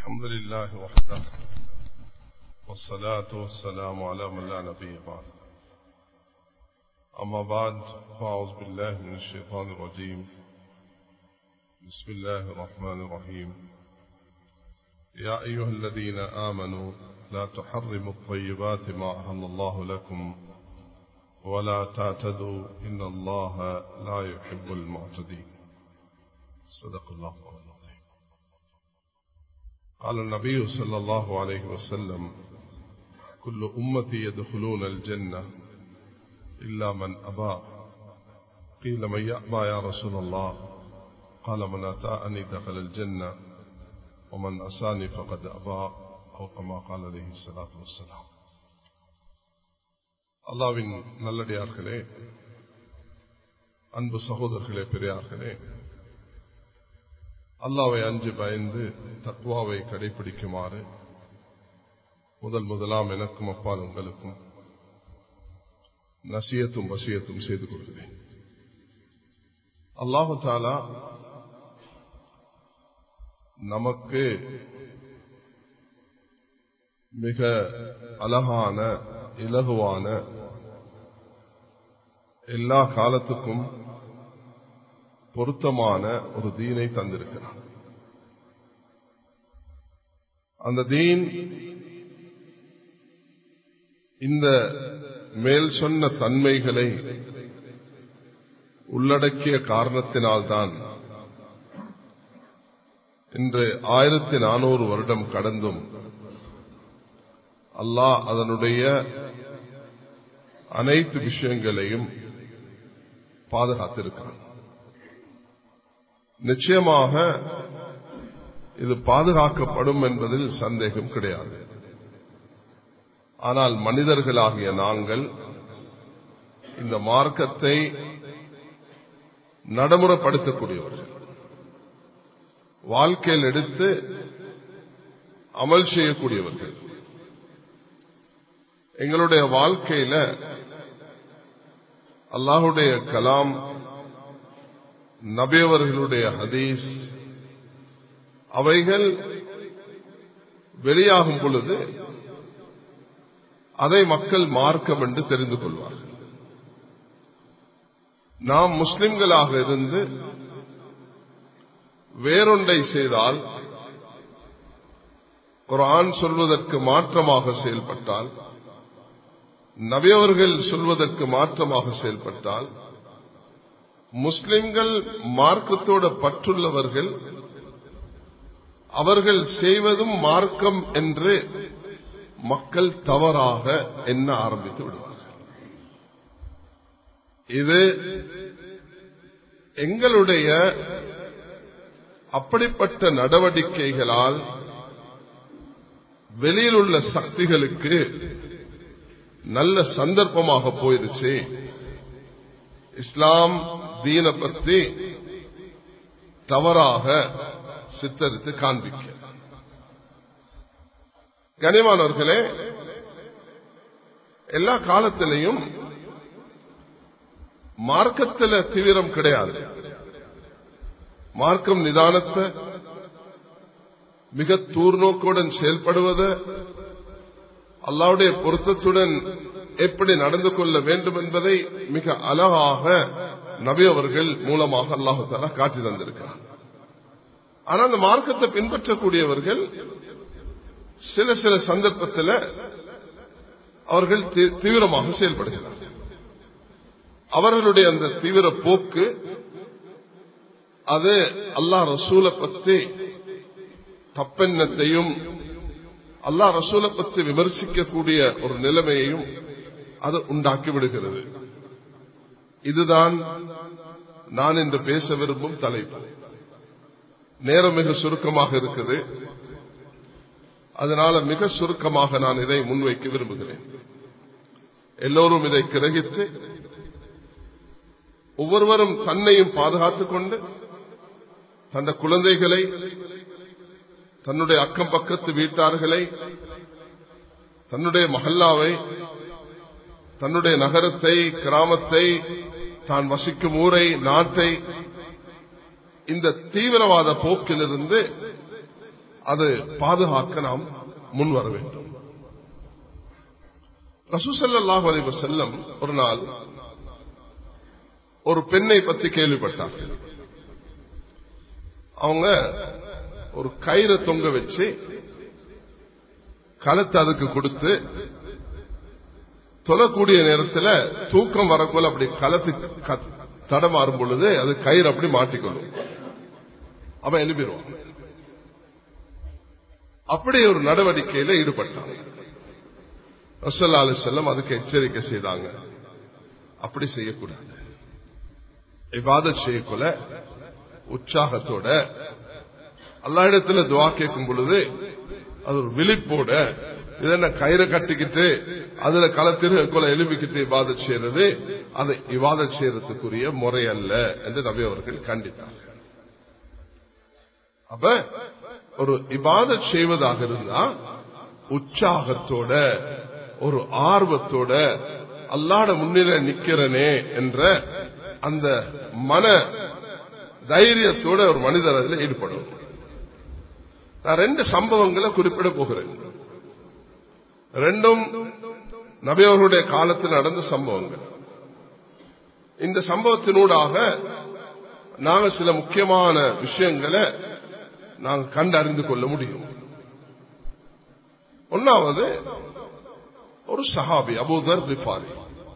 الحمد لله وحده والصلاة والسلام على من لا نبي بعد أما بعد فأعوذ بالله من الشيطان الرجيم بسم الله الرحمن الرحيم يا أيها الذين آمنوا لا تحرموا الطيبات ما أحل الله لكم ولا تعتدوا إن الله لا يحب المعتدين صدق الله العظيم قال النبي صلى الله عليه وسلم كل أمتي يدخلون الجنة إلا من أبى قيل من يأبى يا رسول الله قال من أتاءني دخل الجنة ومن أساني فقد أبى أو كما قال عليه الصلاة والسلام அல்லாவின் நல்லடியார்களே அன்பு சகோதரர்களே பெரியார்களே அல்லாவை அஞ்சு பயந்து தத்வாவை கடைபிடிக்குமாறு முதல் முதலாம் எனக்கும் அப்பால் உங்களுக்கும் நசியத்தும் வசியத்தும் செய்து கொள்கிறேன் அல்லாஹு தாலா நமக்கு மிக அழகான இலகுவான எல்லா காலத்துக்கும் பொருத்தமான ஒரு தீனை தந்திருக்கிறான் அந்த தீன் இந்த மேல் சொன்ன தன்மைகளை உள்ளடக்கிய காரணத்தினால்தான் இன்று ஆயிரத்தி நானூறு வருடம் கடந்தும் அல்லாஹ் அதனுடைய அனைத்து விஷயங்களையும் பாதுகாத்திருக்கிறான் நிச்சயமாக இது பாதுகாக்கப்படும் என்பதில் சந்தேகம் கிடையாது ஆனால் மனிதர்களாகிய நாங்கள் இந்த மார்க்கத்தை நடைமுறைப்படுத்தக்கூடியவர்கள் வாழ்க்கையில் எடுத்து அமல் செய்யக்கூடியவர்கள் எங்களுடைய வாழ்க்கையில அல்லாஹுடைய கலாம் நபியவர்களுடைய ஹதீஸ் அவைகள் வெளியாகும் பொழுது அதை மக்கள் மார்க்கம் என்று தெரிந்து கொள்வார்கள் நாம் முஸ்லிம்களாக இருந்து வேறொன்றை செய்தால் குரான் சொல்வதற்கு மாற்றமாக செயல்பட்டால் நபியவர்கள் சொல்வதற்கு மாற்றமாக செயல்பட்டால் முஸ்லிம்கள் மார்க்கத்தோட பற்றுள்ளவர்கள் அவர்கள் செய்வதும் மார்க்கம் என்று மக்கள் தவறாக எண்ண ஆரம்பித்து விடுவார்கள் இது எங்களுடைய அப்படிப்பட்ட நடவடிக்கைகளால் வெளியில் உள்ள சக்திகளுக்கு நல்ல சந்தர்ப்பமாக போயிருச்சு இஸ்லாம் தீன பற்றி தவறாக சித்தரித்து காண்பிக்க கனிமானவர்களே எல்லா காலத்திலையும் மார்க்கத்தில் தீவிரம் கிடையாது மார்க்கம் நிதானத்தை மிக தூர்நோக்குடன் செயல்படுவது அல்லாவுடைய பொருத்தத்துடன் எப்படி நடந்து கொள்ள வேண்டும் என்பதை மிக அழகாக நபி அவர்கள் மூலமாக அல்லாஹு தாலா காட்டி தந்திருக்கிறார் ஆனால் அந்த மார்க்கத்தை பின்பற்றக்கூடியவர்கள் சில சில சந்தர்ப்பத்தில் அவர்கள் தீவிரமாக செயல்படுகிறார்கள் அவர்களுடைய அந்த தீவிர போக்கு அது அல்லா ரசூலை பற்றி தப்பெண்ணத்தையும் அல்லா ரசூலை பற்றி விமர்சிக்கக்கூடிய ஒரு நிலைமையையும் அது உண்டாக்கி விடுகிறது இதுதான் நான் இன்று பேச விரும்பும் தலைப்பு நேரம் மிக சுருக்கமாக இருக்குது அதனால மிக சுருக்கமாக நான் இதை முன்வைக்க விரும்புகிறேன் எல்லோரும் இதை கிரகித்து ஒவ்வொருவரும் தன்னையும் பாதுகாத்துக் கொண்டு தந்த குழந்தைகளை தன்னுடைய அக்கம் பக்கத்து வீட்டார்களை தன்னுடைய மஹல்லாவை தன்னுடைய நகரத்தை கிராமத்தை தான் வசிக்கும் ஊரை நாட்டை இந்த தீவிரவாத போக்கிலிருந்து அது பாதுகாக்க நாம் முன் வர வேண்டும் ரசூசல்லாஹ் அலைவ செல்லம் ஒரு நாள் ஒரு பெண்ணை பற்றி கேள்விப்பட்டார்கள் அவங்க ஒரு கயிறை தொங்க வச்சு களத்தை அதுக்கு கொடுத்து தொழக்கூடிய நேரத்தில் தூக்கம் வரக்குள்ள அப்படி களத்து தடமாறும் பொழுது அது கயிறு அப்படி மாட்டிக்கொள்ளும் அவன் எழுப்பிடுவான் அப்படி ஒரு நடவடிக்கையில ஈடுபட்டாங்க ரசல்லா அலி செல்லம் அதுக்கு எச்சரிக்கை செய்தாங்க அப்படி செய்யக்கூடாது இவாத செய்யக்குள்ள உற்சாகத்தோட எல்லா இடத்துல துவா கேட்கும் பொழுது அது ஒரு விழிப்போட இதென்ன கயிறை கட்டிக்கிட்டு அதுல களத்திற்குள்ள எலும்பிக்கிட்டு இவாத செய்யறது அது இவாத செய்யறதுக்குரிய முறை அல்ல என்று நபி அவர்கள் கண்டித்தார் அப்ப ஒரு இபாத செய்வதாக இருந்தா உற்சாகத்தோட ஒரு ஆர்வத்தோட அல்லாட முன்னிலை நிக்கிறனே என்ற அந்த மன தைரியத்தோட ஒரு மனிதர் அதில் ஈடுபடும் நான் ரெண்டு சம்பவங்களை குறிப்பிட போகிறேன் ரெண்டும் நபியவர்களுடைய காலத்தில் நடந்த சம்பவங்கள் இந்த சம்பவத்தினூடாக நாங்கள் சில முக்கியமான விஷயங்களை நாங்கள் கண்டறிந்து கொள்ள முடியும் ஒன்னாவது ஒரு சஹாபி அபூதர் ரிஃபாரி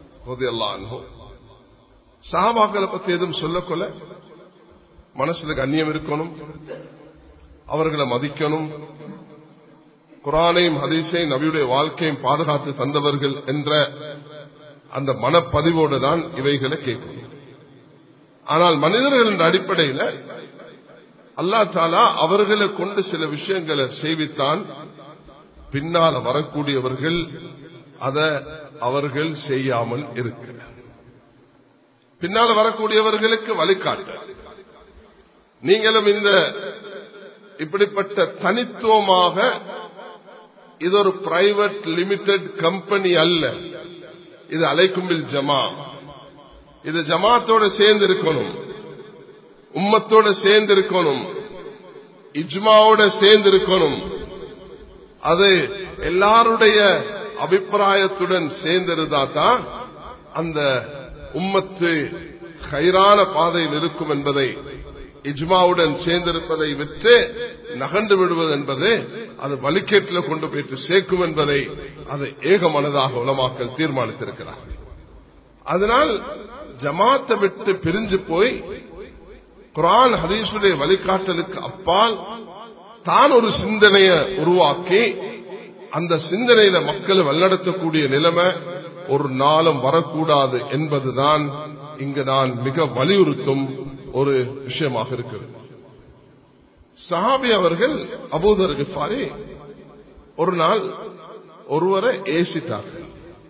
சஹாபாக்களை பத்தி எதுவும் சொல்லக்கொள்ள மனசுல கண்ணியம் இருக்கணும் அவர்களை மதிக்கணும் குரானையும் ஹதீஸையும் நபியுடைய வாழ்க்கையும் பாதுகாத்து தந்தவர்கள் என்ற அந்த மனப்பதிவோடு தான் இவைகளை கேட்கணும் ஆனால் மனிதர்கள் என்ற அடிப்படையில் அல்லா தாலா அவர்களை கொண்டு சில விஷயங்களை செய்வித்தான் பின்னால வரக்கூடியவர்கள் அத அவர்கள் செய்யாமல் இருக்க பின்னால வரக்கூடியவர்களுக்கு வழிகாட்ட நீங்களும் இந்த இப்படிப்பட்ட தனித்துவமாக இது ஒரு பிரைவேட் லிமிடெட் கம்பெனி அல்ல இது அலைக்கும்பில் ஜமா இது ஜமாத்தோட சேர்ந்து இருக்கணும் உம்மத்தோட சேர்ந்து இருக்கணும் இஜ்மாவோட சேர்ந்து இருக்கணும் அது எல்லாருடைய அபிப்பிராயத்துடன் சேர்ந்திருந்தா தான் அந்த உம்மத்து கைரான பாதையில் இருக்கும் என்பதை இஜ்மாவுடன் சேர்ந்திருப்பதை விற்று நகர்ந்து விடுவது என்பது அது வலிக்கேட்டில் கொண்டு போயிட்டு சேர்க்கும் என்பதை அது ஏக மனதாக உலமாக்கல் தீர்மானித்திருக்கிறார்கள் அதனால் ஜமாத்தை விட்டு பிரிஞ்சு போய் குரான் ஹதீசுடைய வழிகாட்டலுக்கு அப்பால் தான் ஒரு சிந்தனைய உருவாக்கி அந்த சிந்தனையில மக்களை வல்லடத்தக்கூடிய நிலைமை ஒரு நாளும் வரக்கூடாது என்பதுதான் இங்கு நான் மிக வலியுறுத்தும் ஒரு விஷயமாக இருக்கிறது சஹாபி அவர்கள் அபூதர் கிஃபாரி ஒரு நாள் ஒருவரை ஏசித்தார்கள்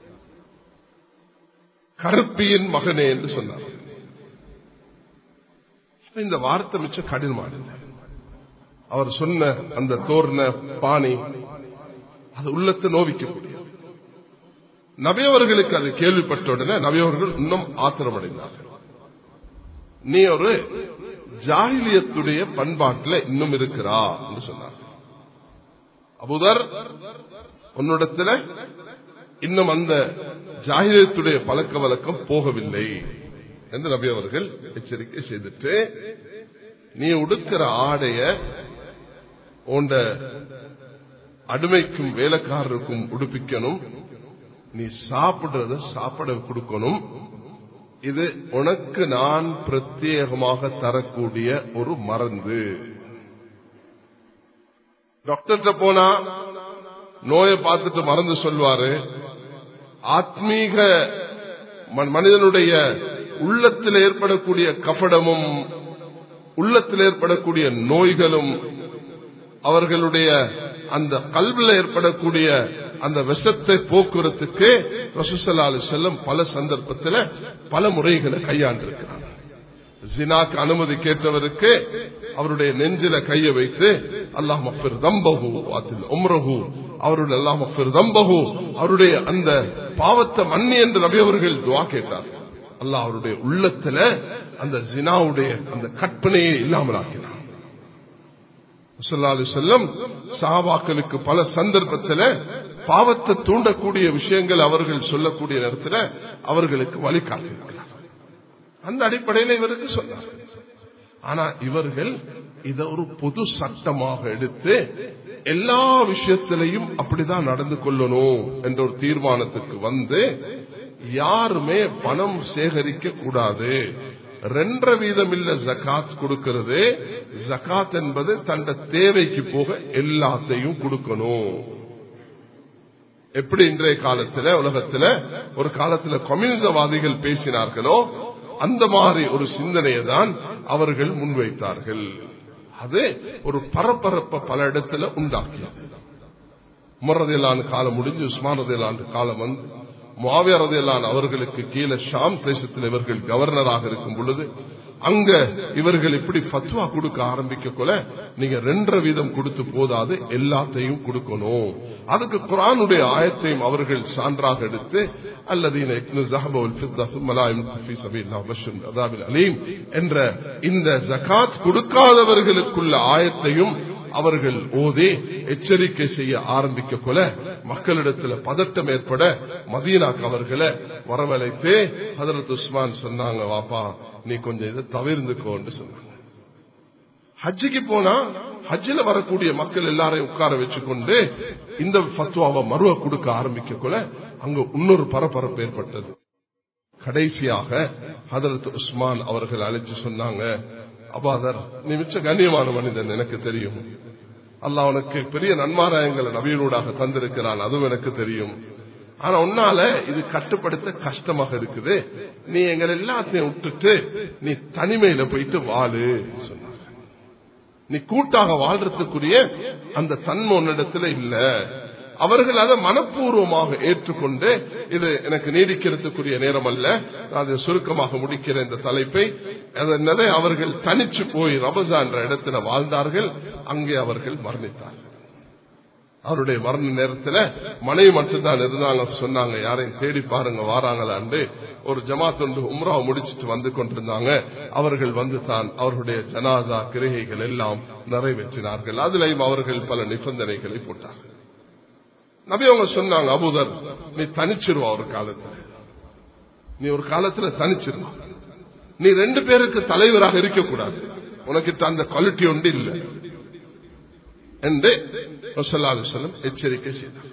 கருப்பியின் மகனே என்று சொன்னார் இந்த வார்த்தை மிச்சம் கடினமானது அவர் சொன்ன அந்த தோர்ண பாணி அது உள்ளத்தை நோவிக்கக்கூடிய நபியவர்களுக்கு அது கேள்விப்பட்ட உடனே நபியவர்கள் இன்னும் ஆத்திரமடைந்தார்கள் நீ ஒரு ஜாகிலியத்துடைய பண்பாட்டில் இன்னும் இருக்கிறா என்று சொன்னார் அபுதர் உன்னிடத்துல இன்னும் அந்த ஜாகிலியத்துடைய பழக்க வழக்கம் போகவில்லை என்று நபி அவர்கள் எச்சரிக்கை செய்துட்டு நீ உடுக்கிற ஆடைய உண்ட அடிமைக்கும் வேலைக்காரருக்கும் உடுப்பிக்கணும் நீ சாப்பிடுறத சாப்பிட கொடுக்கணும் இது உனக்கு நான் பிரத்யேகமாக தரக்கூடிய ஒரு மருந்து டாக்டர்கிட்ட போனா நோயை பார்த்துட்டு மருந்து சொல்வாரு ஆத்மீக மனிதனுடைய உள்ளத்தில் ஏற்படக்கூடிய கபடமும் உள்ளத்தில் ஏற்படக்கூடிய நோய்களும் அவர்களுடைய அந்த கல்வியில் ஏற்படக்கூடிய அந்த விஷத்தை போக்குவரத்துக்கு ரசூசல்லாலு செல்லம் பல சந்தர்ப்பத்தில் பல முறைகளை கையாண்டிருக்கிறார் ஜினாக்கு அனுமதி கேட்டவருக்கு அவருடைய நெஞ்சில கைய வைத்து அல்லாஹ் மஃபிர் தம்பகு அதில் உம்ரஹு அவருடைய அல்லாஹ் மஃபிர் தம்பகு அவருடைய அந்த பாவத்தை மன்னி என்று நபி அவர்கள் துவா கேட்டார் அல்லாஹ் அவருடைய உள்ளத்துல அந்த ஜினாவுடைய அந்த கற்பனையை இல்லாமல் ஆக்கினார் சொல்லி செல்லம் சாபாக்களுக்கு பல சந்தர்ப்பத்தில் பாவத்தை தூண்டக்கூடிய விஷயங்கள் அவர்கள் சொல்லக்கூடிய நேரத்தில் அவர்களுக்கு வழிகாட்டியிருக்கிறார் அந்த அடிப்படையில் இவருக்கு சொன்னார் ஆனா இவர்கள் இதை ஒரு பொது சட்டமாக எடுத்து எல்லா விஷயத்திலையும் அப்படிதான் நடந்து கொள்ளணும் என்ற ஒரு தீர்மானத்துக்கு வந்து யாருமே பணம் சேகரிக்க கூடாது ரெண்டரை வீதம் இல்ல ஜக்காத் கொடுக்கிறது ஜக்காத் என்பது தண்ட தேவைக்கு போக எல்லாத்தையும் கொடுக்கணும் எப்படி இன்றைய காலத்துல உலகத்துல ஒரு காலத்துல கம்யூனிசவாதிகள் பேசினார்களோ அந்த மாதிரி ஒரு சிந்தனையை தான் அவர்கள் முன்வைத்தார்கள் அது ஒரு பரபரப்ப பல இடத்துல உண்டாக்கியது உமரதையிலான காலம் முடிஞ்சு உஸ்மான் ரதையிலான காலம் வந்து மாவியரதையிலான அவர்களுக்கு கீழே ஷாம் தேசத்தில் இவர்கள் கவர்னராக இருக்கும் பொழுது அங்க இவர்கள் இப்படி பத்வா கொடுக்க ஆரம்பிக்க கொல நீங்க ரெண்டரை வீதம் கொடுத்து போதாது எல்லாத்தையும் கொடுக்கணும் அதுக்கு குரானுடைய ஆயத்தையும் அவர்கள் சான்றாக எடுத்து அல்லது என்ற இந்த ஜகாத் கொடுக்காதவர்களுக்குள்ள ஆயத்தையும் அவர்கள் ஓதி எச்சரிக்கை செய்ய ஆரம்பிக்க கொல மக்களிடத்துல பதட்டம் ஏற்பட மதீனாக்கு அவர்களை வரவழைத்து ஹதரத் உஸ்மான் சொன்னாங்க வாப்பா நீ கொஞ்சம் இதை தவிர்ந்துக்கோன்னு சொன்னாங்க ஹஜ்ஜிக்கு போனா ஹஜ்ஜில் வரக்கூடிய மக்கள் எல்லாரையும் உட்கார வச்சுக்கொண்டு இந்த பத்துவாவை மருவ கொடுக்க ஆரம்பிக்க கொல அங்க இன்னொரு பரபரப்பு ஏற்பட்டது கடைசியாக ஹதரத் உஸ்மான் அவர்கள் அழைச்சு சொன்னாங்க அபாதர் நீ மிச்ச கண்ணியமான மனிதன் எனக்கு தெரியும் அல்லாஹ் உனக்கு பெரிய நன்மாராயங்களை நவீனூடாக தந்திருக்கிறான் அதுவும் எனக்கு தெரியும் ஆனா உன்னால இது கட்டுப்படுத்த கஷ்டமாக இருக்குது நீ எங்களை எல்லாத்தையும் விட்டுட்டு நீ தனிமையில போயிட்டு வாழு சொன்னாங்க நீ கூட்டாக வாழ்றதுக்குரிய அந்த தன்மை உன்னிடத்துல இல்ல அவர்கள் அதை மனப்பூர்வமாக ஏற்றுக்கொண்டு இது எனக்கு நீடிக்கிறதுக்குரிய நேரம் அல்ல நான் அதை சுருக்கமாக முடிக்கிற இந்த தலைப்பை அதனால அவர்கள் தனிச்சு போய் ரபசா என்ற இடத்துல வாழ்ந்தார்கள் அங்கே அவர்கள் மரணித்தார்கள் அவருடைய மரண நேரத்தில் மனைவி மட்டும்தான் இருந்தாங்க சொன்னாங்க யாரையும் தேடி பாருங்க வாராங்களாண்டு ஒரு ஜமாத் ஒன்று உம்ரா முடிச்சிட்டு வந்து கொண்டிருந்தாங்க அவர்கள் வந்து தான் அவர்களுடைய ஜனாதா கிரகைகள் எல்லாம் நிறைவேற்றினார்கள் அதிலையும் அவர்கள் பல நிபந்தனைகளை போட்டார்கள் நபி அவங்க சொன்னாங்க அபுதர் நீ தனிச்சிருவா ஒரு காலத்துல நீ ஒரு காலத்துல தனிச்சிருவா நீ ரெண்டு பேருக்கு தலைவராக இருக்கக்கூடாது உனக்கிட்ட அந்த குவாலிட்டி ஒன்று இல்லை என்று சொல்லம் எச்சரிக்கை செய்தார்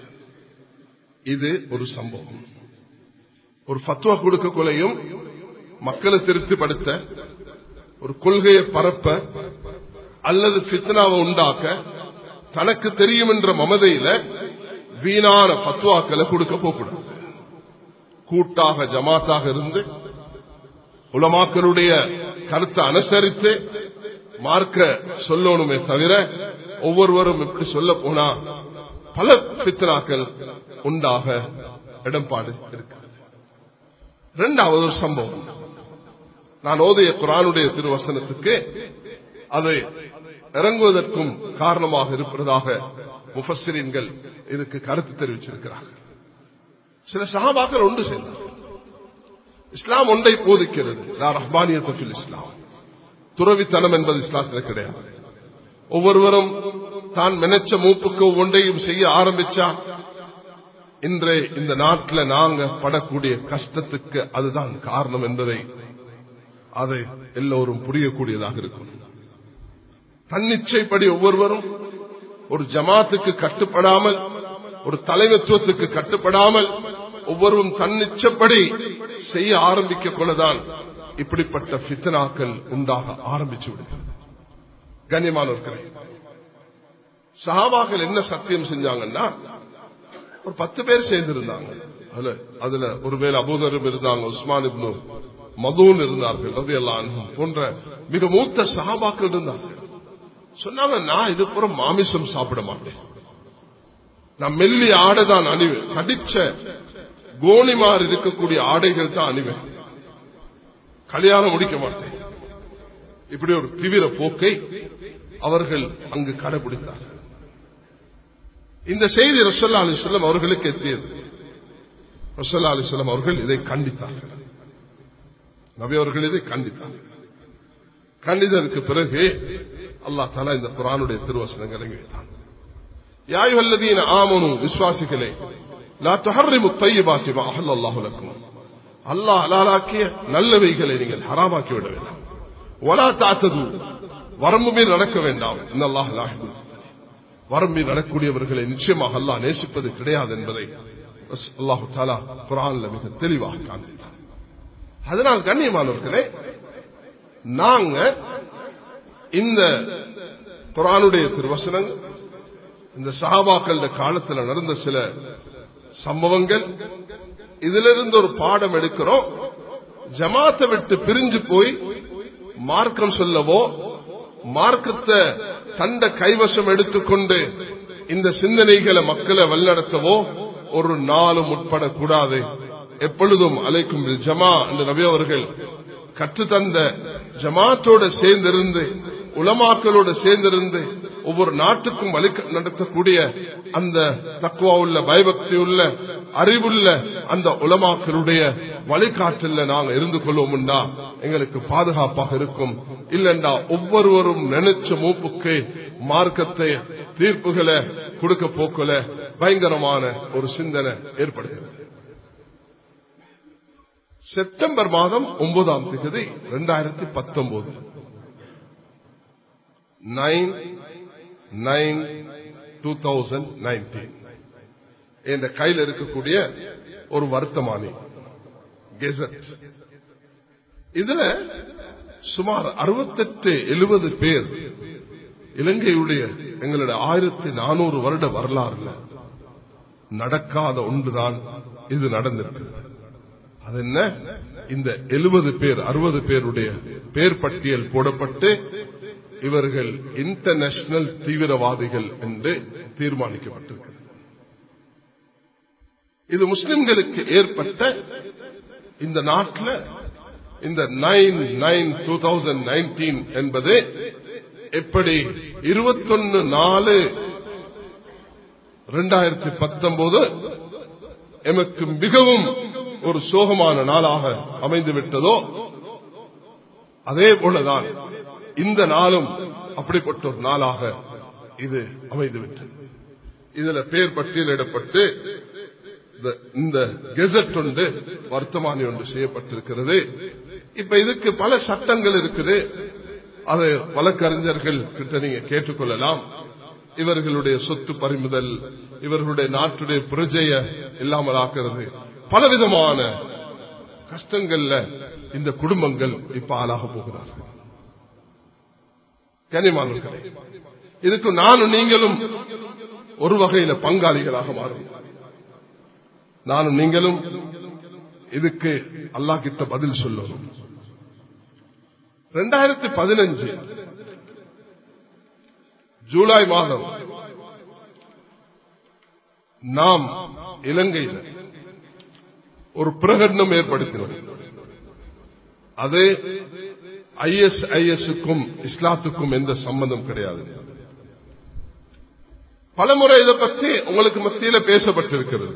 இது ஒரு சம்பவம் ஒரு பத்துவா கொடுக்க கொலையும் மக்களை திருப்திப்படுத்த ஒரு கொள்கையை பரப்ப அல்லது பித்னாவை உண்டாக்க தனக்கு தெரியும் என்ற மமதையில வீணான பத்துவாக்களை கொடுக்க போகக்கூடாது கூட்டாக ஜமாத்தாக இருந்து உலமாக்களுடைய கருத்தை அனுசரித்து மார்க்க சொல்லணுமே தவிர ஒவ்வொருவரும் இப்படி சொல்ல போனா பல பித்தனாக்கள் உண்டாக இடம்பாடு இருக்கிறது இரண்டாவது ஒரு சம்பவம் நான் ஓதிய குரானுடைய திருவசனத்துக்கு அது இறங்குவதற்கும் காரணமாக இருப்பதாக முஃபஸ்ரீன்கள் இதுக்கு கருத்து தெரிவிச்சிருக்கிறார்கள் சில சகாபாக்கள் ஒன்று சேர்ந்தார் இஸ்லாம் ஒன்றை போதிக்கிறது நான் ரஹ்மானியத்தில் இஸ்லாம் துறவித்தனம் என்பது இஸ்லாத்தில் கிடையாது ஒவ்வொருவரும் தான் நினைச்ச மூப்புக்கு ஒன்றையும் செய்ய ஆரம்பிச்சா இன்றே இந்த நாட்டில் நாங்க படக்கூடிய கஷ்டத்துக்கு அதுதான் காரணம் என்பதை அதை எல்லோரும் புரியக்கூடியதாக இருக்கும் தன்னிச்சைப்படி ஒவ்வொருவரும் ஒரு ஜமாத்துக்கு கட்டுப்படாமல் ஒரு தலைமைத்துவத்துக்கு கட்டுப்படாமல் ஒவ்வொருவரும் தன்னிச்சப்படி செய்ய ஆரம்பிக்க கொள்ளதான் இப்படிப்பட்ட பித்தனாக்கள் உண்டாக ஆரம்பிச்சு விடுகிறது கண்ணியமானவர்களே சஹாபாக்கள் என்ன சத்தியம் செஞ்சாங்கன்னா ஒரு பத்து பேர் சேர்ந்திருந்தாங்க அதுல அதுல ஒருவேளை அபூதரும் இருந்தாங்க உஸ்மான் இப்னு மதூன் இருந்தார்கள் ரவி போன்ற மிக மூத்த சஹாபாக்கள் இருந்தார்கள் சொன்னாங்க நான் இது புறம் மாமிசம் சாப்பிட மாட்டேன் நான் மெல்லி ஆடை தான் அணிவேன் கடிச்ச கோணிமார் இருக்கக்கூடிய ஆடைகள் தான் அணிவேன் கல்யாணம் முடிக்க மாட்டேன் இப்படி ஒரு தீவிர போக்கை அவர்கள் அங்கு கடைபிடித்தார்கள் இந்த செய்தி ரசல்லா அலிஸ்லாம் அவர்களுக்கு எத்தியது ரசல்லா அலிஸ்லாம் அவர்கள் இதை கண்டித்தார்கள் நபி அவர்கள் இதை கண்டித்தார்கள் கண்டிதற்கு பிறகு அல்லாஹ் தாலா இந்த குரானுடைய திருவசனங்களை வைத்தான் யாயுஹல்லதீன ஆமனு விஸ்வாசிகளே லா துஹர்ரிமு தையிபாத்தி மா அஹல்லல்லாஹு லக்கும் அல்லாஹ் ஹலாலாக்கிய நல்லவைகளை நீங்கள் ஹராமாக்கி விட வேண்டாம் வலா தாத்தது வரம்பு மீறி நடக்க வேண்டாம் இன்னல்லாஹ் லா யுஹிப்புல் வரம்பு மீறி நடக்கூடியவர்களை நிச்சயமாக அல்லாஹ் நேசிப்பது கிடையாது என்பதை அல்லாஹு தாலா குரான்ல மிக தெளிவாக காண்பித்தார் அதனால் கண்ணியமானவர்களே நாங்க இந்த குரானுடைய திருவசனங்கள் இந்த சஹாபாக்கள் காலத்தில் நடந்த சில சம்பவங்கள் இதிலிருந்து ஒரு பாடம் எடுக்கிறோம் ஜமாத்தை விட்டு பிரிஞ்சு போய் மார்க்கம் சொல்லவோ மார்க்கத்தை தண்ட கைவசம் எடுத்துக்கொண்டு இந்த சிந்தனைகளை மக்களை வழிநடத்தவோ ஒரு நாளும் உட்படக்கூடாது எப்பொழுதும் அலைக்கும் ஜமா என்று நபி அவர்கள் கற்றுத்தந்த ஜமாத்தோடு சேர்ந்திருந்து உலமாக்களோடு சேர்ந்திருந்து ஒவ்வொரு நாட்டுக்கும் வழி நடத்தக்கூடிய அந்த தக்குவா உள்ள பயபக்தி உள்ள அறிவுள்ள அந்த உலமாக்களுடைய வழிகாட்டல நாங்க இருந்து கொள்வோம்டா எங்களுக்கு பாதுகாப்பாக இருக்கும் இல்லண்டா ஒவ்வொருவரும் நினைச்ச மூப்புக்கு மார்க்கத்தை தீர்ப்புகளை கொடுக்க போக்கல பயங்கரமான ஒரு சிந்தனை ஏற்படுகிறது செப்டம்பர் மாதம் ஒன்பதாம் தேதி இரண்டாயிரத்தி பத்தொன்பது nine nine two thousand nineteen என்ற கையில் இருக்கக்கூடிய ஒரு வருத்தமானி கெசட் இதுல சுமார் அறுபத்தெட்டு எழுபது பேர் இலங்கையுடைய எங்களுடைய ஆயிரத்தி நானூறு வருட வரலாறுல நடக்காத ஒன்றுதான் இது நடந்திருக்கு அது என்ன இந்த எழுபது பேர் அறுபது பேருடைய பேர் பட்டியல் போடப்பட்டு இவர்கள் இன்டர்நேஷனல் தீவிரவாதிகள் என்று தீர்மானிக்கப்பட்டிருக்கிறது இது முஸ்லிம்களுக்கு ஏற்பட்ட இந்த நாட்டில் இந்த nine nine two thousand nineteen என்பது எப்படி இருபத்தொன்னு நாலு இரண்டாயிரத்தி பத்தொன்பது எமக்கு மிகவும் ஒரு சோகமான நாளாக அமைந்து விட்டதோ அதே போலதான் இந்த நாளும் அப்படிப்பட்ட ஒரு நாளாக இது அமைந்துவிட்டது இதுல பேர் பட்டியலிடப்பட்டு இந்த கெசட் ஒன்று வர்த்தமானி ஒன்று செய்யப்பட்டிருக்கிறது இப்ப இதுக்கு பல சட்டங்கள் இருக்குது அது வழக்கறிஞர்கள் கிட்ட நீங்க கேட்டுக்கொள்ளலாம் இவர்களுடைய சொத்து பறிமுதல் இவர்களுடைய நாட்டுடைய பிரஜைய இல்லாமல் ஆக்கிறது பலவிதமான கஷ்டங்கள்ல இந்த குடும்பங்கள் இப்ப ஆளாக போகிறார்கள் கனிமானவர்களே இதுக்கு நானும் நீங்களும் ஒரு வகையில பங்காளிகளாக மாறும் நானும் நீங்களும் இதுக்கு அல்லா கிட்ட பதில் சொல்லணும் ரெண்டாயிரத்தி பதினஞ்சு ஜூலை மாதம் நாம் இலங்கையில் ஒரு பிரகடனம் ஏற்படுத்தினோம் அது ஐஎஸ்ஐஎஸ்க்கும் இஸ்லாத்துக்கும் எந்த சம்பந்தம் கிடையாது பலமுறை இதை பற்றி உங்களுக்கு மத்தியில பேசப்பட்டிருக்கிறது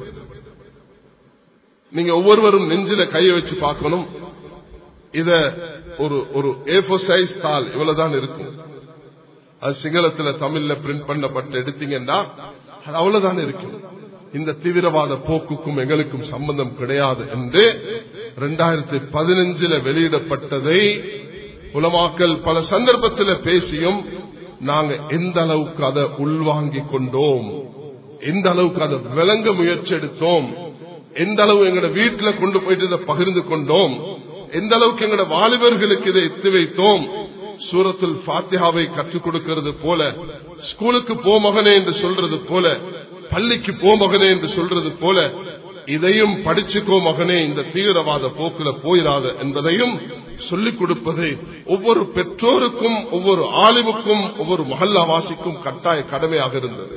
நீங்க ஒவ்வொருவரும் நெஞ்சில கையை வச்சு பார்க்கணும் இத ஒரு ஒரு ஏஃபோ சைஸ் தாள் இவ்வளவுதான் இருக்கும் அது சிங்களத்துல தமிழ்ல பிரிண்ட் பண்ணப்பட்டு எடுத்தீங்கன்னா அது அவ்வளவுதான் இருக்கும் இந்த தீவிரவாத போக்குக்கும் எங்களுக்கும் சம்பந்தம் கிடையாது என்று இரண்டாயிரத்தி பதினஞ்சுல வெளியிடப்பட்டதை உலமாக்கல் பல சந்தர்ப்பத்தில் பேசியும் நாங்க எந்த அளவுக்கு அதை உள்வாங்கிக் கொண்டோம் எந்த அளவுக்கு அதை விளங்க முயற்சி எடுத்தோம் எந்த அளவு எங்கட வீட்டுல கொண்டு போயிட்டு இதை பகிர்ந்து கொண்டோம் எந்த அளவுக்கு எங்கட வாலிபர்களுக்கு இதை எத்து வைத்தோம் சூரத்தில் பாத்தியாவை கற்றுக் கொடுக்கிறது போல ஸ்கூலுக்கு போ மகனே என்று சொல்றது போல பள்ளிக்கு போ மகனே என்று சொல்றது போல இதையும் படிச்சுக்கோ மகனே இந்த தீவிரவாத போக்குல போயிடாத என்பதையும் சொல்லிக் கொடுப்பது ஒவ்வொரு பெற்றோருக்கும் ஒவ்வொரு ஆலிவுக்கும் ஒவ்வொரு மஹல்லாவாசிக்கும் கட்டாய கடமையாக இருந்தது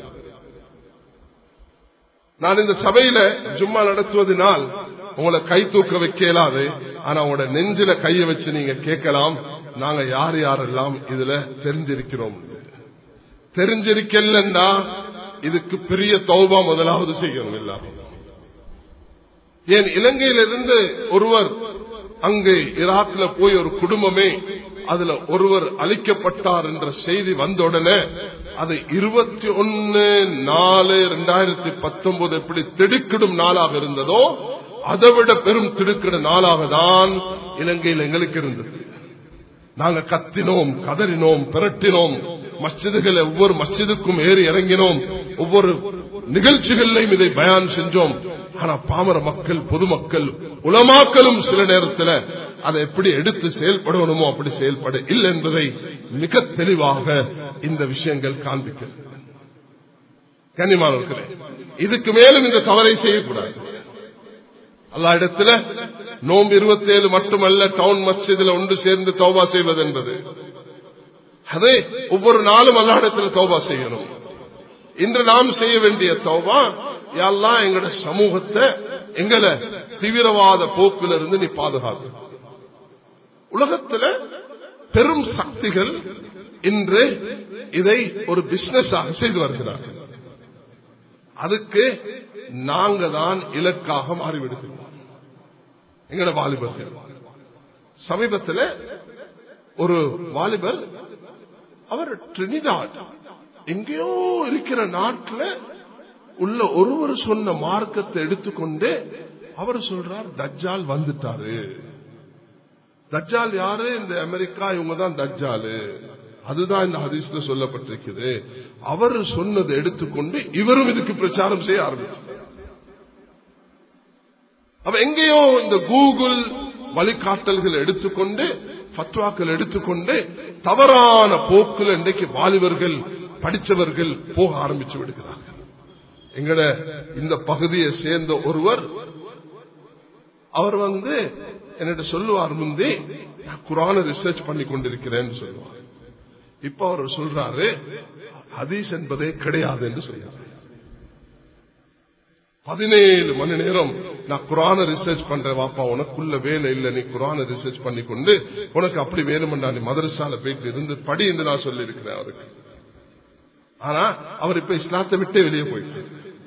நான் இந்த சபையில ஜும்மா நடத்துவதனால் உங்களை கை தூக்க வைக்க இயலாது ஆனா உங்களோட நெஞ்சில கைய வச்சு நீங்க கேட்கலாம் நாங்க யார் யாரெல்லாம் இதுல தெரிஞ்சிருக்கிறோம் தெரிஞ்சிருக்கலன்னா இதுக்கு பெரிய தௌபா முதலாவது செய்யணும் எல்லாரும் ஏன் இலங்கையிலிருந்து ஒருவர் அங்கு ஈராக்ல போய் ஒரு குடும்பமே அதுல ஒருவர் அழிக்கப்பட்டார் என்ற செய்தி வந்தவுடனே அது இருபத்தி ஒன்னு நாலு ரெண்டாயிரத்தி பத்தொன்பது எப்படி திடுக்கிடும் நாளாக இருந்ததோ அதை விட பெரும் திடுக்கிட நாளாக தான் இலங்கையில் எங்களுக்கு இருந்தது நாங்க கத்தினோம் கதறினோம் பிரட்டினோம் மஸ்ஜிதுகளை ஒவ்வொரு மஸ்ஜிதுக்கும் ஏறி இறங்கினோம் ஒவ்வொரு நிகழ்ச்சிகளிலையும் இதை பயான் செஞ்சோம் ஆனா பாமர மக்கள் பொதுமக்கள் உலமாக்களும் சில நேரத்தில் அதை எப்படி எடுத்து செயல்படணுமோ அப்படி செயல்பட இல்லை என்பதை மிக தெளிவாக இந்த விஷயங்கள் காண்பிக்கிறது கன்னிமானவர்களே இதுக்கு மேலும் இந்த தவறை செய்யக்கூடாது அல்லா இடத்துல நோம்பு இருபத்தி ஏழு மட்டுமல்ல டவுன் மஸ்ஜிதில் ஒன்று சேர்ந்து தௌபா செய்வது என்பது அதை ஒவ்வொரு நாளும் அல்லா இடத்துல தௌபா செய்யணும் இன்று நாம் செய்ய வேண்டிய தௌபா எல்லாம் எங்கட சமூகத்தை எங்களை தீவிரவாத போக்கிலிருந்து நீ பாதுகாத்து உலகத்துல பெரும் சக்திகள் இன்று இதை ஒரு பிசினஸ் ஆக செய்து வருகிறார்கள் அதுக்கு நாங்க தான் இலக்காக மாறிவிடுகிறோம் எங்கட வாலிபர்கள் சமீபத்தில் ஒரு வாலிபர் அவர் ட்ரினிடாட் எங்கேயோ இருக்கிற நாட்டில் உள்ள ஒருவர் சொன்ன மார்க்கத்தை எடுத்துக்கொண்டு அவர் சொல்றார் தஜ்ஜால் வந்துட்டாரு தஜ்ஜால் யாரு இந்த அமெரிக்கா இவங்க தான் தஜ்ஜாலு அதுதான் இந்த ஹதீஸ்ல சொல்லப்பட்டிருக்குது அவர் சொன்னதை எடுத்துக்கொண்டு இவரும் இதுக்கு பிரச்சாரம் செய்ய ஆரம்பிச்சார் அவ எங்கேயோ இந்த கூகுள் வழிகாட்டல்கள் எடுத்துக்கொண்டு பத்வாக்கள் எடுத்துக்கொண்டு தவறான போக்கில் இன்றைக்கு வாலிபர்கள் படித்தவர்கள் போக ஆரம்பிச்சு விடுகிறார்கள் எங்கட இந்த பகுதியை சேர்ந்த ஒருவர் அவர் வந்து என்னிட்ட சொல்லுவார் முந்தே நான் குரான ரிசர்ச் பண்ணி கொண்டிருக்கிறேன்னு சொல்லுவார் இப்ப அவர் சொல்றாரு ஹதீஸ் என்பதே கிடையாது என்று சொல்றாரு பதினேழு மணி நேரம் நான் குரான ரிசர்ச் பண்றேன் வாப்பா உனக்குள்ள வேலை இல்ல நீ குரான ரிசர்ச் பண்ணி கொண்டு உனக்கு அப்படி வேணுமெண்டா நீ மதரசால போயிட்டு இருந்து படி என்று நான் சொல்லி இருக்கிறேன் அவருக்கு ஆனா அவர் இப்ப இஸ்லாத்தை விட்டே வெளியே போயிட்டு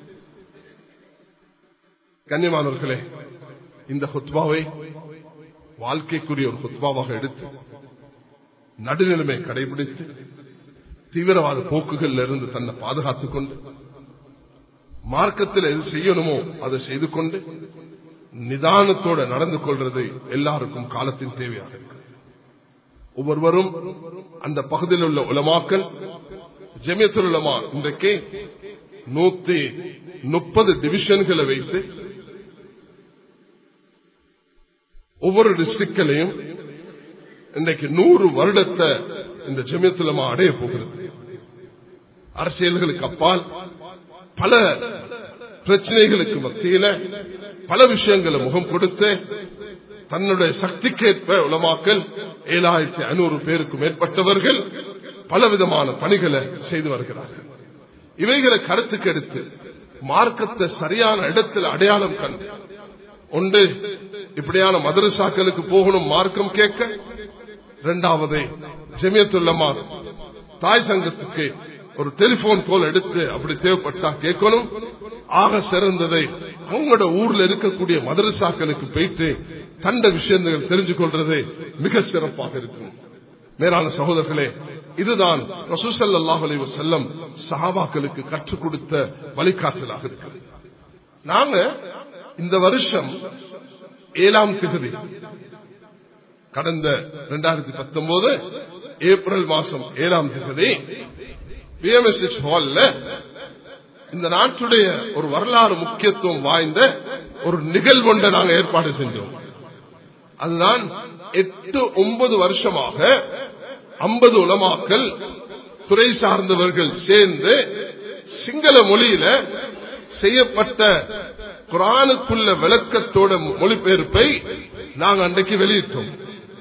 கண்ணியமானவர்களே இந்த ஹுத்பாவை வாழ்க்கைக்குரிய ஒரு ஹுத்பாவாக எடுத்து நடுநிலைமை கடைபிடித்து தீவிரவாத போக்குகள் இருந்து தன்னை பாதுகாத்துக் கொண்டு மார்க்கத்தில் எது செய்யணுமோ அதை செய்து கொண்டு நிதானத்தோட நடந்து கொள்றது எல்லாருக்கும் காலத்தின் தேவையாக இருக்கு ஒவ்வொருவரும் அந்த பகுதியில் உள்ள உலமாக்கல் ஜெமியத்துல் உலமா இன்றைக்கு நூத்தி முப்பது டிவிஷன்களை வைத்து ஒவ்வொரு டிஸ்ட்ரிக்ட்களையும் இன்றைக்கு நூறு வருடத்தை இந்த ஜெமியத்துலமா அடைய போகிறது அரசியல்களுக்கு அப்பால் பல பிரச்சனைகளுக்கு மத்தியில பல விஷயங்களை முகம் கொடுத்து தன்னுடைய சக்திக்கேற்ப உலமாக்கல் ஏழாயிரத்தி ஐநூறு பேருக்கு மேற்பட்டவர்கள் பலவிதமான பணிகளை செய்து வருகிறார்கள் இவைகளை கருத்துக்கு எடுத்து மார்க்கத்தை சரியான இடத்தில் அடையாளம் கண்டு ஒன்று இப்படியான மதரசாக்களுக்கு போகணும் மார்க்கம் கேட்க இரண்டாவது ஜெமியத்துள்ளமா தாய் சங்கத்துக்கு ஒரு டெலிபோன் கோல் எடுத்து அப்படி தேவைப்பட்டா கேட்கணும் ஆக சிறந்ததை அவங்களோட ஊர்ல இருக்கக்கூடிய மதரசாக்களுக்கு போயிட்டு தண்ட விஷயங்கள் தெரிஞ்சு கொள்றது மிக சிறப்பாக இருக்கும் மேலான சகோதரர்களே இதுதான் ரசூசல்லாஹ் அலி செல்லம் சஹாபாக்களுக்கு கற்றுக் கொடுத்த வழிகாட்டலாக இருக்கு நாங்க இந்த வருஷம் ஏழாம் திகதி கடந்த இரண்டாயிரத்தி பத்தொன்பது ஏப்ரல் மாசம் ஏழாம் திகதி பிஎம்எஸ்எஸ் ஹால்ல இந்த நாட்டுடைய ஒரு வரலாறு முக்கியத்துவம் வாய்ந்த ஒரு நிகழ்வொன்றை நாங்கள் ஏற்பாடு செஞ்சோம் அதுதான் எட்டு ஒன்பது வருஷமாக ஐம்பது உலமாக்கள் துறை சார்ந்தவர்கள் சேர்ந்து சிங்கள மொழியில செய்யப்பட்ட குரானுக்குள்ள விளக்கத்தோட மொழிபெயர்ப்பை நாங்கள் அன்றைக்கு வெளியிட்டோம்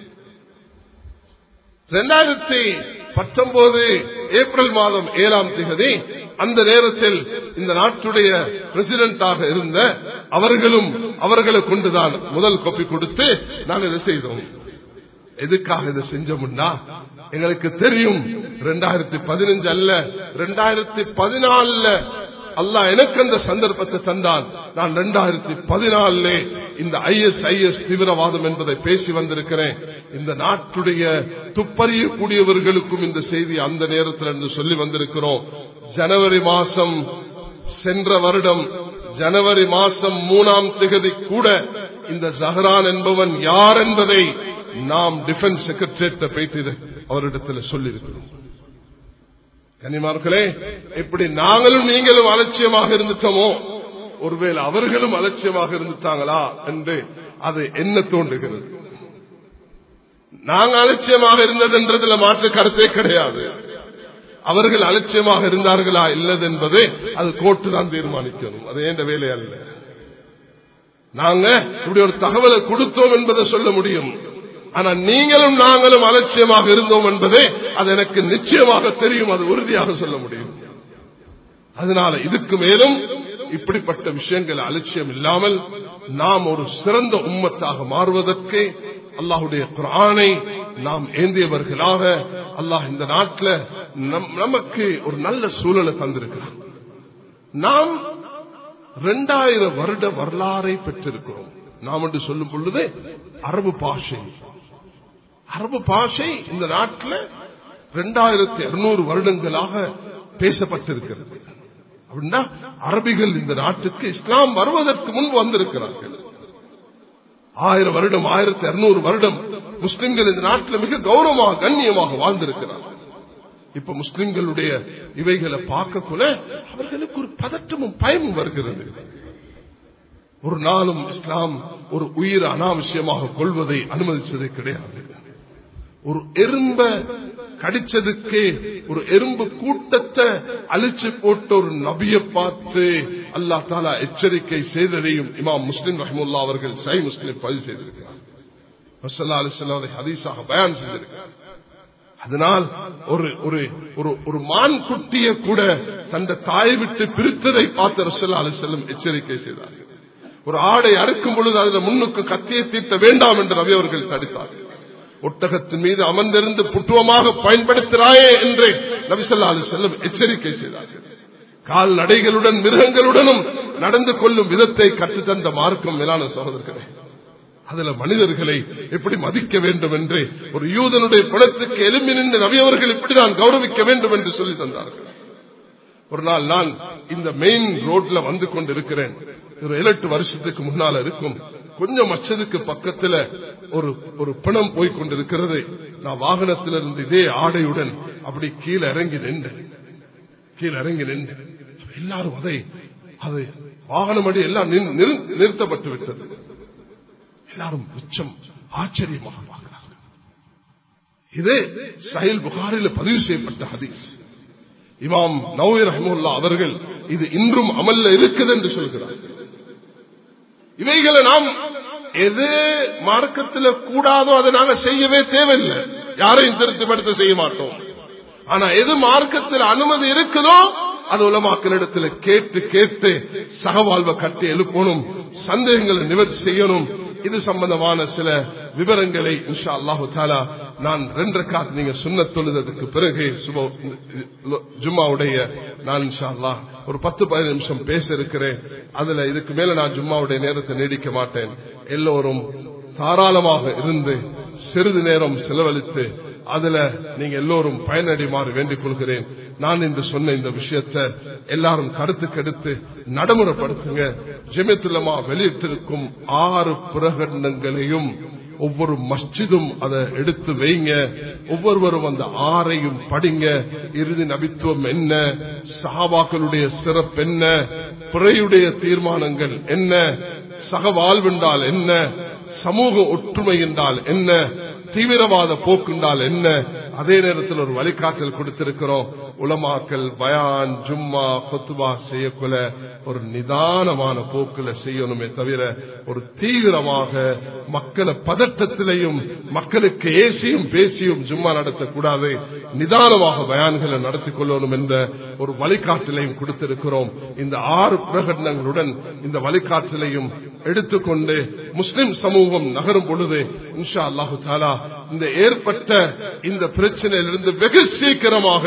ரெண்டாயிரத்தி பத்தொன்பது ஏப்ரல் மாதம் ஏழாம் தேதி அந்த நேரத்தில் இந்த நாட்டுடைய பிரசிடென்டாக இருந்த அவர்களும் அவர்களை கொண்டுதான் முதல் கோப்பி கொடுத்து நாங்கள் இதை செய்தோம் எதுக்காக இதை செஞ்சோம்னா எங்களுக்கு தெரியும் ரெண்டாயிரத்தி பதினஞ்சு அல்ல ரெண்டாயிரத்தி பதினாலுல அல்லா எனக்கு அந்த சந்தர்ப்பத்தை தந்தான் நான் ரெண்டாயிரத்தி பதினாலுல இந்த ஐஎஸ் ஐஎஸ் தீவிரவாதம் என்பதை பேசி வந்திருக்கிறேன் இந்த நாட்டுடைய துப்பறியக்கூடியவர்களுக்கும் இந்த செய்தி அந்த நேரத்தில் என்று சொல்லி வந்திருக்கிறோம் ஜனவரி மாசம் சென்ற வருடம் ஜனவரி மாசம் மூணாம் திகதி கூட இந்த ஜஹரான் என்பவன் யார் என்பதை நாம் டிஃபென்ஸ் செக்ரட்டரியேட்ட பேசி அவரிடத்தில் சொல்லியிருக்கிறோம் கனிமார்களே இப்படி நாங்களும் நீங்களும் அலட்சியமாக இருந்துட்டோமோ ஒருவேளை அவர்களும் அலட்சியமாக இருந்துட்டாங்களா என்று அது என்ன தோன்றுகிறது நாங்க அலட்சியமாக இருந்ததுன்றதுல மாற்று கருத்தே கிடையாது அவர்கள் அலட்சியமாக இருந்தார்களா இல்லது என்பது அது கோர்ட்டு தான் தீர்மானிக்கணும் அது எந்த வேலை அல்ல நாங்க இப்படி ஒரு தகவலை கொடுத்தோம் என்பதை சொல்ல முடியும் ஆனா நீங்களும் நாங்களும் அலட்சியமாக இருந்தோம் என்பதே அது எனக்கு நிச்சயமாக தெரியும் அது உறுதியாக சொல்ல முடியும் அதனால இதுக்கு மேலும் இப்படிப்பட்ட விஷயங்கள் அலட்சியம் இல்லாமல் நாம் ஒரு சிறந்த உம்மத்தாக மாறுவதற்கு அல்லாஹுடைய குரானை நாம் ஏந்தியவர்களாக அல்லாஹ் இந்த நாட்டில் நமக்கு ஒரு நல்ல சூழலை தந்திருக்கிறார் நாம் இரண்டாயிரம் வருட வரலாறை பெற்றிருக்கிறோம் நாம் என்று சொல்லும் பொழுது அரபு பாஷை அரபு பாஷை இந்த நாட்டில் இரண்டாயிரத்தி இருநூறு வருடங்களாக பேசப்பட்டிருக்கிறது அப்படின்னா அரபிகள் இந்த நாட்டுக்கு இஸ்லாம் வருவதற்கு முன்பு வந்திருக்கிறார்கள் ஆயிரம் வருடம் ஆயிரத்தி இருநூறு வருடம் முஸ்லிம்கள் இந்த நாட்டில் மிக கௌரவமாக கண்ணியமாக வாழ்ந்திருக்கிறார்கள் இப்ப முஸ்லிம்களுடைய இவைகளை பார்க்கக்குள்ள அவர்களுக்கு ஒரு பதற்றமும் பயமும் வருகிறது ஒரு நாளும் இஸ்லாம் ஒரு உயிர் அனாவசியமாக கொள்வதை அனுமதிச்சதே கிடையாது ஒரு எறும்ப கடிச்சதுக்கு ஒரு எறும்பு கூட்டத்தை அழிச்சு போட்ட ஒரு நபியை பார்த்து அல்லா தாலா எச்சரிக்கை செய்ததையும் இமாம் முஸ்லிம் ரஹமுல்லா அவர்கள் சை முஸ்லிம் பதிவு செய்திருக்கிறார் ஹதீஸாக பயன் செய்திருக்கிறார் அதனால் ஒரு ஒரு ஒரு ஒரு மான் குட்டிய கூட தந்த தாயை விட்டு பிரித்ததை பார்த்த ரசல்லா அலி செல்லம் எச்சரிக்கை செய்தார்கள் ஒரு ஆடை அறுக்கும் பொழுது அதில் முன்னுக்கு கத்தியை தீர்த்த வேண்டாம் என்று ரவி அவர்கள் தடுத்தார்கள் ஒட்டகத்தின் மீது அமர்ந்திருந்து புட்டுவமாக பயன்படுத்துகிறாயே என்று நபிசல்லா அலி செல்லம் எச்சரிக்கை செய்தார்கள் கால்நடைகளுடன் மிருகங்களுடனும் நடந்து கொள்ளும் விதத்தை கற்றுத்தந்த மார்க்கம் மேலான சகோதரர்களே அதுல மனிதர்களை எப்படி மதிக்க வேண்டும் என்று ஒரு யூதனுடைய பணத்துக்கு எலும்பி நின்று நவியவர்கள் இப்படி நான் கௌரவிக்க வேண்டும் என்று சொல்லி தந்தார்கள் ஒரு நாள் நான் இந்த மெயின் ரோட்ல வந்து கொண்டிருக்கிறேன் ஒரு ஏழு எட்டு வருஷத்துக்கு முன்னால இருக்கும் கொஞ்சம் மச்சதுக்கு பக்கத்துல ஒரு ஒரு பிணம் போய் கொண்டிருக்கிறது நான் வாகனத்திலிருந்து இதே ஆடையுடன் அப்படி கீழே இறங்கி நின்றேன் கீழே இறங்கி நின்றேன் எல்லாரும் அதை அது வாகனம் அடி எல்லாம் நிறுத்தப்பட்டு விட்டது எல்லாரும் உச்சம் ஆச்சரியமாக பார்க்கிறார்கள் இது சஹில் புகாரில் பதிவு செய்யப்பட்ட ஹதீஸ் இமாம் நவீர் ரஹமுல்லா அவர்கள் இது இன்றும் அமல்ல இருக்குது என்று சொல்கிறார்கள் இவைகளை நாம் எது மார்க்கத்தில் கூடாதோ அதை நாங்க செய்யவே தேவையில்லை யாரையும் திருத்தப்படுத்த செய்ய மாட்டோம் ஆனா எது மார்க்கத்தில் அனுமதி இருக்குதோ அது உலமாக்களிடத்துல கேட்டு கேட்டு சகவாழ்வை கட்டி எழுப்பணும் சந்தேகங்களை நிவர்த்தி செய்யணும் இது சம்பந்தமான சில விவரங்களை இன்ஷா அல்லாஹு தாலா நான் ரெண்டு காத்து நீங்க சுண்ண தொழுதற்கு பிறகு ஜும்மாவுடைய நான் இன்ஷா அல்லா ஒரு பத்து பதினஞ்சு நிமிஷம் பேச இருக்கிறேன் அதுல இதுக்கு மேல நான் ஜும்மாவுடைய நேரத்தை நீடிக்க மாட்டேன் எல்லோரும் தாராளமாக இருந்து சிறிது நேரம் செலவழித்து அதுல நீங்க எல்லோரும் பயனடைமாறு வேண்டிக் கொள்கிறேன் நான் இந்த சொன்ன இந்த விஷயத்தை எல்லாரும் கருத்துக்கு எடுத்து நடைமுறைப்படுத்துங்க ஜெமித்துலமா வெளியிட்டிருக்கும் ஆறு பிரகடனங்களையும் ஒவ்வொரு மஸ்ஜிதும் அதை எடுத்து வைங்க ஒவ்வொருவரும் அந்த ஆறையும் படிங்க இறுதி நபித்துவம் என்ன சகாபாக்களுடைய சிறப்பு என்ன பிறையுடைய தீர்மானங்கள் என்ன சக வாழ்வென்றால் என்ன சமூக ஒற்றுமை என்றால் என்ன தீவிரவாத போக்குண்டால் என்ன அதே நேரத்தில் ஒரு வழிகாட்டல் கொடுத்திருக்கிறோம் உலமாக்கல் பயான் ஜும்மா கொத்துபா செய்யக்குள்ள ஒரு நிதானமான போக்குல செய்யணுமே தவிர ஒரு தீவிரமாக மக்களை பதட்டத்திலையும் மக்களுக்கு ஏசியும் பேசியும் ஜும்மா நடத்தக்கூடாது நிதானமாக பயான்களை நடத்தி கொள்ளணும் என்ற ஒரு வழிகாட்டலையும் கொடுத்திருக்கிறோம் இந்த ஆறு பிரகடனங்களுடன் இந்த வழிகாட்டலையும் எடுத்துக்கொண்டு முஸ்லிம் சமூகம் நகரும் பொழுது இன்ஷா அல்லாஹு தாலா இந்த ஏற்பட்ட இந்த பிரச்சனையிலிருந்து வெகு சீக்கிரமாக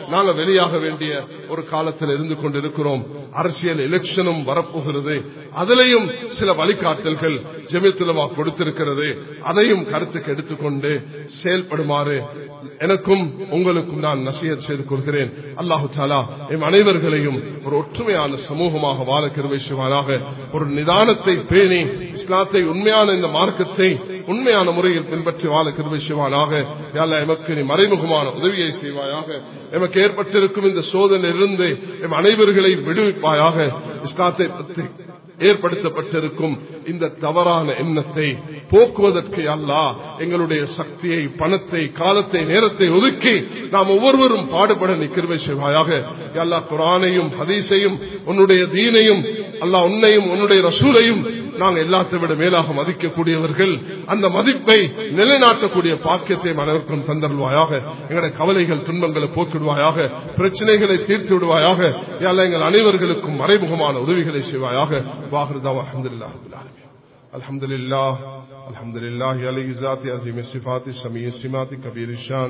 நாங்க வெளியாக வேண்டிய ஒரு காலத்தில் இருந்து கொண்டிருக்கிறோம் அரசியல் எலெக்ஷனும் வரப்போகிறது அதிலையும் சில வழிகாட்டல்கள் ஜெமித்துலமா கொடுத்திருக்கிறது அதையும் கருத்துக்கு எடுத்துக்கொண்டு செயல்படுமாறு எனக்கும் உங்களுக்கும் நான் நசியத் செய்து கொள்கிறேன் அல்லாஹு தாலா எம் அனைவர்களையும் ஒரு ஒற்றுமையான சமூகமாக வாழ கிருவை செய்வானாக ஒரு நிதானத்தை பேணி இஸ்லாத்தை உண்மையான இந்த மார்க்கத்தை உண்மையான முறையில் பின்பற்றி வாழ கிருவை செய்வானாக யாழ்லா எமக்கு நீ மறைமுகமான உதவியை செய்வாயாக எமக்கு ஏற்பட்டிருக்கும் இந்த சோதனையிலிருந்து எம் அனைவர்களை விடுவிப்பாயாக இஸ்லாத்தை பற்றி ஏற்படுத்தப்பட்டிருக்கும் இந்த தவறான எண்ணத்தை போக்குவதற்கு அல்லா எங்களுடைய சக்தியை பணத்தை காலத்தை நேரத்தை ஒதுக்கி நாம் ஒவ்வொருவரும் பாடுபட நிற்கிறவை செய்வாயாக அல்லா குரானையும் ஹதீஸையும் உன்னுடைய தீனையும் அல்லா உன்னையும் உன்னுடைய ரசூலையும் நாங்கள் எல்லாத்தை விட மேலாக மதிக்கக்கூடியவர்கள் அந்த மதிப்பை நிலைநாட்டக்கூடிய பாக்கியத்தை அனைவருக்கும் தந்தருவாயாக எங்களுடைய கவலைகள் துன்பங்களை போக்கிடுவாயாக பிரச்சனைகளை தீர்த்து விடுவாயாக எங்கள் அனைவர்களுக்கும் மறைமுகமான உதவிகளை செய்வாயாக வாகிருதா அஹமதுல்லா الحمد لله الحمد لله عليه ذات عظيم الصفات سميع السمات كبير الشان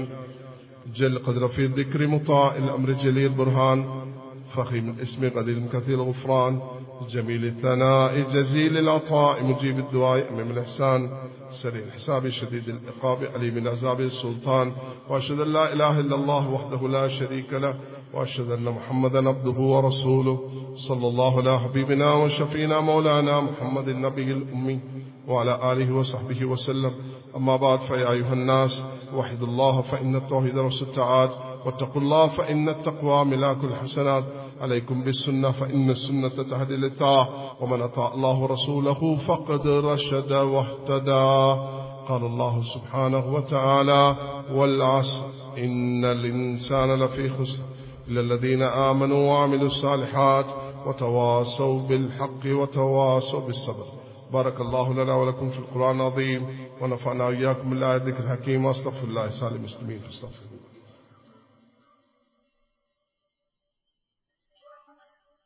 جل قدر في الذكر مطاع الأمر جليل برهان فخيم الاسم قدير كثير الغفران جميل الثناء جزيل العطاء مجيب الدعاء أمام الإحسان سريع الحساب شديد العقاب عليم العذاب السلطان وأشهد أن لا إله إلا الله وحده لا شريك له وأشهد أن محمدا عبده ورسوله صلى الله على حبيبنا وشفينا مولانا محمد النبي الأمي وعلى آله وصحبه وسلم أما بعد فيا أيها الناس وحدوا الله فإن التوحيد رأس التعاد واتقوا الله فإن التقوى ملاك الحسنات عليكم بالسنة فإن السنة تهدي للطاعة ومن أطاع الله ورسوله فقد رشد واهتدى قال الله سبحانه وتعالى والعصر إن الإنسان لفي خسر إلا الذين آمنوا وعملوا الصالحات وتواصوا بالحق وتواصوا بالصبر بارك الله لنا ولكم في القرآن العظيم ونفعنا وإياكم بالآية الحكيم واستغفر الله سالم المسلمين فاستغفر